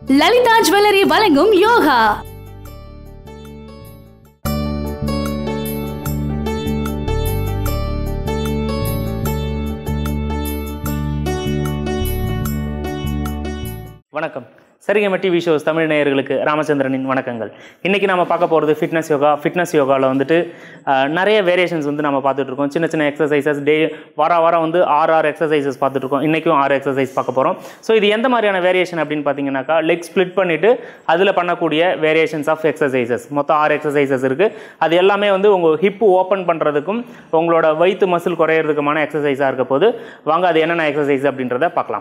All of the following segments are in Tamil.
லலிதா ஜுவல்லரி வழங்கும் யோகா வணக்கம் சரிகம டிவி ஷோஸ் தமிழ் நேயர்களுக்கு ராமச்சந்திரனின் வணக்கங்கள் இன்றைக்கி நம்ம பார்க்க போகிறது ஃபிட்னஸ் யோகா ஃபிட்னஸ் யோகாவில் வந்துட்டு அஹ், நிறைய வேரியேஷன்ஸ் வந்து நம்ம பார்த்துட்டு இருக்கோம் சின்ன சின்ன எக்ஸசைசஸ் டே வார வாரம் வந்து ஆறு ஆறு எக்ஸசைசஸ் பார்த்துட்டு இருக்கோம் இன்றைக்கும் ஆறு எக்ஸசைஸ் பார்க்க போகிறோம் ஸோ இது எந்த மாதிரியான வேரியேஷன் அப்படின்னு பார்த்தீங்கன்னாக்கா லெக் ஸ்ப்ளிட் பண்ணிவிட்டு அதில் பண்ணக்கூடிய வேரியேஷன்ஸ் ஆஃப் எக்ஸசைசஸ் மொத்தம் ஆறு எக்ஸசைசஸ் இருக்குது அது எல்லாமே வந்து உங்கள் ஹிப் ஓப்பன் பண்ணுறதுக்கும் உங்களோட வயிற்று மசில் குறையிறதுக்குமான எக்ஸசைஸாக இருக்க போது வாங்க அது என்னென்ன எக்ஸசைஸ் அப்படின்றத பார்க்கலாம்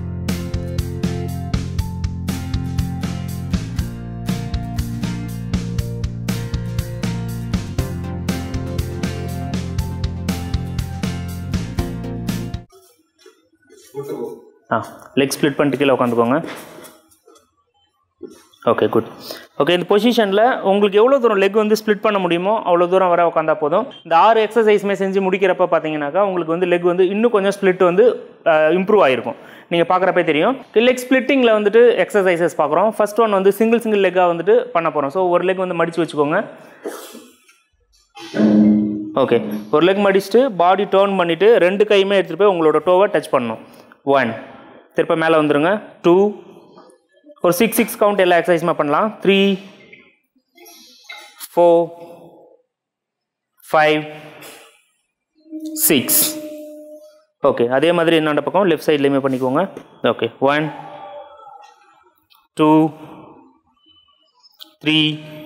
ஆ லெக் ஸ்ப்ளிட் பண்ணிட்டு கீழே உட்காந்துக்கோங்க ஓகே குட் ஓகே இந்த பொசிஷனில் உங்களுக்கு எவ்வளோ தூரம் லெக் வந்து ஸ்ப்ளிட் பண்ண முடியுமோ அவ்வளோ தூரம் வர உட்காந்தா போதும் இந்த ஆறு எக்ஸசைஸுமே செஞ்சு முடிக்கிறப்ப பார்த்தீங்கன்னாக்கா உங்களுக்கு வந்து லெக் வந்து இன்னும் கொஞ்சம் ஸ்ப்ளிட் வந்து இம்ப்ரூவ் ஆகிருக்கும் நீங்கள் பார்க்குறப்பே தெரியும் லெக் ஸ்ப்ளிட்டிங்கில் வந்துட்டு எக்ஸசைசஸ் பார்க்குறோம் ஃபர்ஸ்ட் ஒன் வந்து சிங்கிள் சிங்கிள் லெக்காக வந்துட்டு பண்ண போகிறோம் ஸோ ஒரு லெக் வந்து மடித்து வச்சுக்கோங்க ஓகே ஒரு லெக் மடிச்சுட்டு பாடி டேர்ன் பண்ணிவிட்டு ரெண்டு கையுமே எடுத்துகிட்டு போய் உங்களோட டோவை டச் பண்ணணும் ஒன் திருப்ப மேலே வந்துருங்க டூ ஒரு சிக்ஸ் சிக்ஸ் கவுண்ட் எல்லா எக்ஸசைஸுமே பண்ணலாம் three four five six okay அதே மாதிரி என்னோட பக்கம் லெஃப்ட் சைட்லேயுமே பண்ணிக்கோங்க okay one two three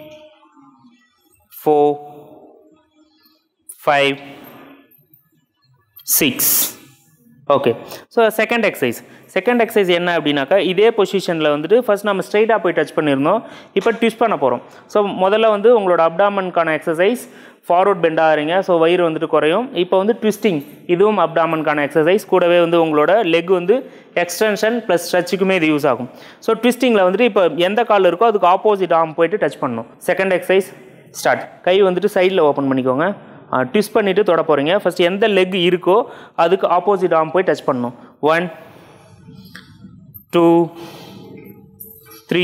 four five six okay so second exercise second exercise என்ன அப்படின்னாக்கா இதே பொசிஷனில் வந்துட்டு ஃபர்ஸ்ட் நம்ம ஸ்ட்ரைட்டாக போய் டச் பண்ணியிருந்தோம் இப்போ ட்விஸ்ட் பண்ண போகிறோம் ஸோ முதல்ல வந்து உங்களோட அப்டாமனுக்கான எக்ஸசைஸ் ஃபார்வர்ட் பெண்ட் ஆகிறீங்க ஸோ வயிறு வந்துட்டு குறையும் இப்போ வந்து ட்விஸ்டிங் இதுவும் அப்டாமனுக்கான எக்ஸசைஸ் கூடவே வந்து உங்களோட லெக் வந்து எக்ஸ்டென்ஷன் ப்ளஸ் ஸ்ட்ரெச்சுக்குமே இது யூஸ் ஆகும் ஸோ ட்விஸ்டிங்கில் வந்துட்டு இப்போ எந்த கால் இருக்கோ அதுக்கு ஆப்போசிட் ஆர்ம் போயிட்டு டச் பண்ணணும் செகண்ட் எக்ஸசைஸ் ஸ்டார்ட் கை வந்துட்டு சைடில் ஓப்பன் பண்ணிக்கோங்க ட்விஸ்ட் பண்ணிவிட்டு தொட போகிறீங்க ஃபஸ்ட் எந்த லெக் இருக்கோ அதுக்கு ஆப்போசிட் ஆர்ம் போய் டச் பண்ணணும் one two three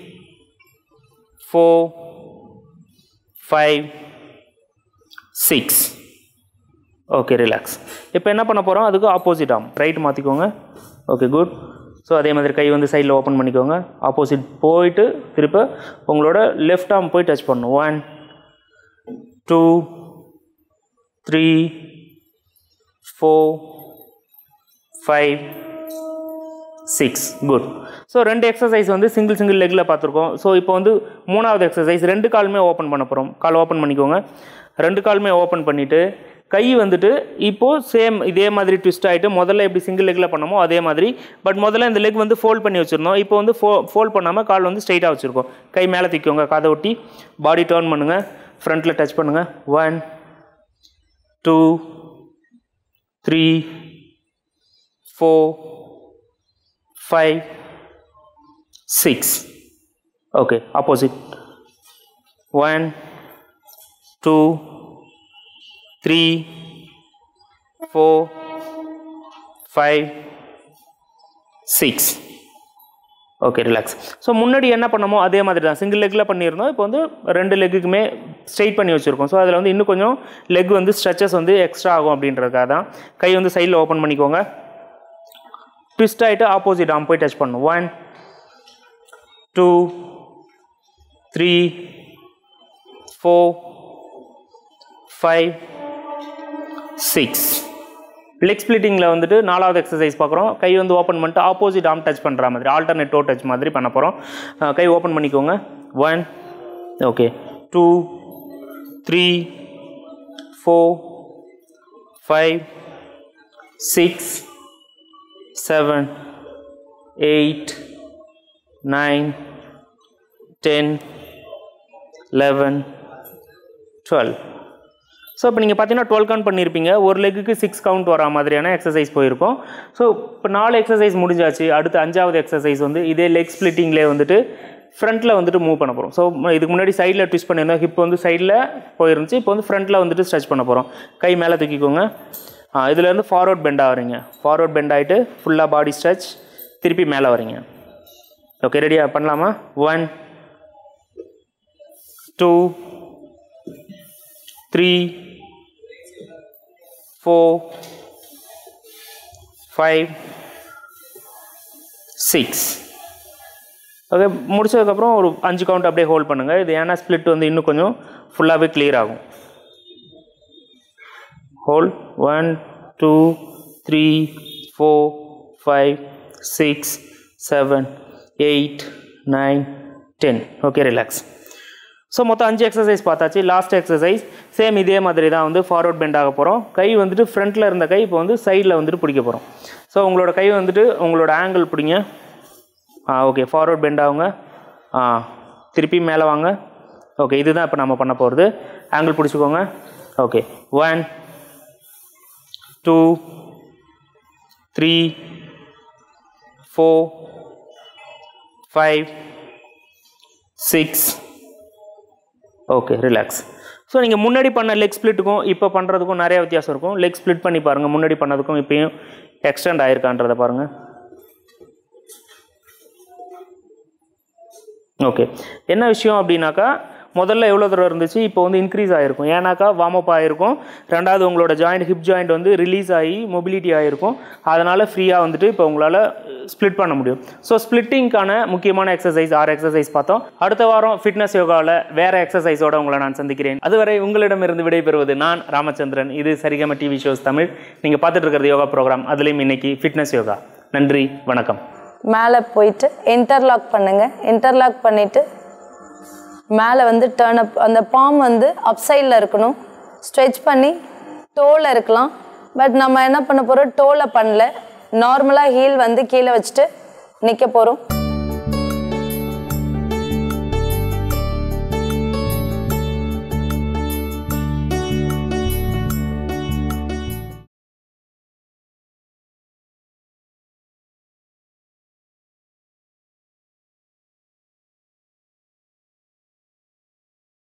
four five six okay relax இப்போ என்ன பண்ண போகிறோம் அதுக்கு ஆப்போசிட் ஆர்ம் ரைட் மாற்றிக்கோங்க ஓகே குட் ஸோ அதே மாதிரி கை வந்து சைடில் ஓப்பன் பண்ணிக்கோங்க ஆப்போசிட் போயிட்டு திருப்ப உங்களோட லெஃப்ட் ஆர்ம் போய் டச் பண்ணணும் one two three four five six good so ரெண்டு எக்ஸசைஸ் வந்து சிங்கிள் சிங்கிள் லெக்கில் பார்த்துருக்கோம் ஸோ இப்போ வந்து மூணாவது எக்ஸசைஸ் ரெண்டு காலுமே ஓப்பன் பண்ண போகிறோம் கால் ஓப்பன் பண்ணிக்கோங்க ரெண்டு காலுமே ஓப்பன் பண்ணிவிட்டு கை வந்துட்டு இப்போது சேம் இதே மாதிரி ட்விஸ்ட் ஆகிட்டு முதல்ல எப்படி சிங்கிள் லெக்கில் பண்ணமோ அதே மாதிரி பட் முதல்ல இந்த லெக் வந்து ஃபோல்ட் பண்ணி வச்சுருந்தோம் இப்போ வந்து ஃபோ ஃபோல்ட் பண்ணாமல் கால் வந்து ஸ்ட்ரைட்டாக வச்சுருக்கோம் கை மேலே தூக்கிக்கோங்க காதை ஒட்டி பாடி டேர்ன் பண்ணுங்கள் ஃப்ரண்ட்டில் டச் பண்ணுங்கள் one two three four five six okay opposite one two three four five six okay relax so முன்னாடி என்ன பண்ணமோ அதே மாதிரி தான் சிங்கிள் லெக்கில் பண்ணியிருந்தோம் இப்போ வந்து ரெண்டு லெக்குக்குமே ஸ்ட்ரைட் பண்ணி வச்சுருக்கோம் ஸோ அதில் வந்து இன்னும் கொஞ்சம் லெக் வந்து ஸ்ட்ரெச்சஸ் வந்து எக்ஸ்ட்ரா ஆகும் அப்படின்றதுக்காக தான் கை வந்து சைடில் ஓப்பன் பண்ணிக்கோங்க ட்விஸ்ட் ஆகிட்டு ஆப்போசிட் ஆம் போய் டச் பண்ணும் one two three four five six leg ஸ்ப்ளிட்டிங்கில் வந்துட்டு நாலாவது எக்ஸசைஸ் பார்க்குறோம் கை வந்து ஓப்பன் பண்ணிட்டு ஆப்போசிட் ஆம் டச் பண்ணுற மாதிரி ஆல்டர்னேட் டோ டச் மாதிரி பண்ண போகிறோம் கை ஓப்பன் பண்ணிக்கோங்க one okay two three four five six seven eight nine ten eleven twelve so இப்போ நீங்கள் பார்த்தீங்கன்னா டுவெல் கவுண்ட் பண்ணியிருப்பீங்க ஒரு லெக்குக்கு சிக்ஸ் கவுண்ட் வரா மாதிரியான எக்ஸசைஸ் போயிருக்கும் ஸோ இப்போ நாலு எக்ஸசைஸ் முடிஞ்சாச்சு அடுத்து அஞ்சாவது எக்ஸசைஸ் வந்து இதே லெக் ஸ்ப்ளிட்டிங்லேயே வந்துட்டு ஃப்ரண்ட்டில் வந்துட்டு மூவ் பண்ண போகிறோம் ஸோ இதுக்கு முன்னாடி சைடில் ட்விஸ்ட் பண்ணியிருந்தோம் ஹிப் வந்து சைடில் போயிருந்துச்சு இப்போ வந்து ஃப்ரண்ட்டில் வந்துட்டு ஸ்ட்ரெச் பண்ண போகிறோம் கை மேலே தூக்கிக்கோங்க ஆ இதுலேருந்து ஃபார்வர்ட் பெண்ட் ஆகிறீங்க ஃபார்வர்ட் பெண்ட் ஆகிட்டு ஃபுல்லாக பாடி ஸ்ட்ரெச் திருப்பி மேலே வரீங்க ஓகே ரெடியா பண்ணலாமா one two three four five six okay முடிச்சதுக்கப்புறம் ஒரு அஞ்சு கவுண்ட் அப்படியே ஹோல்ட் பண்ணுங்கள் இது ஏன்னா ஸ்ப்ளிட் வந்து இன்னும் கொஞ்சம் ஃபுல்லாகவே clear ஆகும் hold one two three four five six seven eight nine ten okay relax so மொத்தம் அஞ்சு எக்ஸசைஸ் பார்த்தாச்சு லாஸ்ட் எக்ஸசைஸ் சேம் இதே மாதிரி தான் வந்து ஃபார்வர்ட் பெண்ட் ஆக போகிறோம் கை வந்துட்டு ஃப்ரண்ட்டில் இருந்த கை இப்போ வந்து சைடில் வந்துட்டு பிடிக்க போகிறோம் ஸோ உங்களோட கை வந்துட்டு உங்களோட ஆங்கிள் பிடிங்க ஆ ஓகே ஃபார்வர்ட் பெண்ட் ஆகுங்க ஆ திருப்பி மேலே வாங்க ஓகே இதுதான் இப்போ நம்ம பண்ண போகிறது ஆங்கிள் பிடிச்சிக்கோங்க okay one two three four five six okay relax so நீங்கள் முன்னாடி பண்ண லெக் ஸ்ப்ளிட்டுக்கும் இப்போ பண்ணுறதுக்கும் நிறைய வித்தியாசம் இருக்கும் லெக் ஸ்ப்ளிட் பண்ணி பாருங்கள் முன்னாடி பண்ணதுக்கும் இப்பயும் எக்ஸ்டெண்ட் ஆயிருக்கான்றதை பாருங்கள் ஓகே என்ன விஷயம் அப்படின்னாக்கா முதல்ல எவ்வளோ தூரம் இருந்துச்சு இப்போ வந்து இன்க்ரீஸ் ஆகிருக்கும் ஏன்னாக்கா வார்ம் அப் ஆகிருக்கும் ரெண்டாவது உங்களோட ஜாயிண்ட் ஹிப் ஜாயிண்ட் வந்து ரிலீஸ் ஆகி மொபிலிட்டி ஆகிருக்கும் அதனால் ஃப்ரீயாக வந்துட்டு இப்போ உங்களால் ஸ்ப்ளிட் பண்ண முடியும் ஸோ ஸ்ப்ளிட்டிங்க்கான முக்கியமான எக்ஸசைஸ் ஆறு எக்ஸசைஸ் பார்த்தோம் அடுத்த வாரம் ஃபிட்னஸ் யோகாவில் வேறு எக்ஸசைஸோட உங்களை நான் சந்திக்கிறேன் அதுவரை உங்களிடமிருந்து விடைபெறுவது நான் ராமச்சந்திரன் இது சரிகம டிவி ஷோஸ் தமிழ் நீங்கள் பார்த்துட்டு இருக்கிறது யோகா ப்ரோக்ராம் அதுலேயும் இன்னைக்கு ஃபிட்னஸ் யோகா நன்றி வணக்கம் மேலே போயிட்டு இன்டர்லாக் பண்ணுங்க இன்டர்லாக் பண்ணிட்டு மேலே வந்து டேர்ன் அப் அந்த பாம் வந்து அப் சைடில் இருக்கணும் ஸ்ட்ரெச் பண்ணி டோவில் இருக்கலாம் பட் நம்ம என்ன பண்ண போகிறோம் டோவில் பண்ணல நார்மலாக ஹீல் வந்து கீழே வச்சுட்டு நிற்க போகிறோம்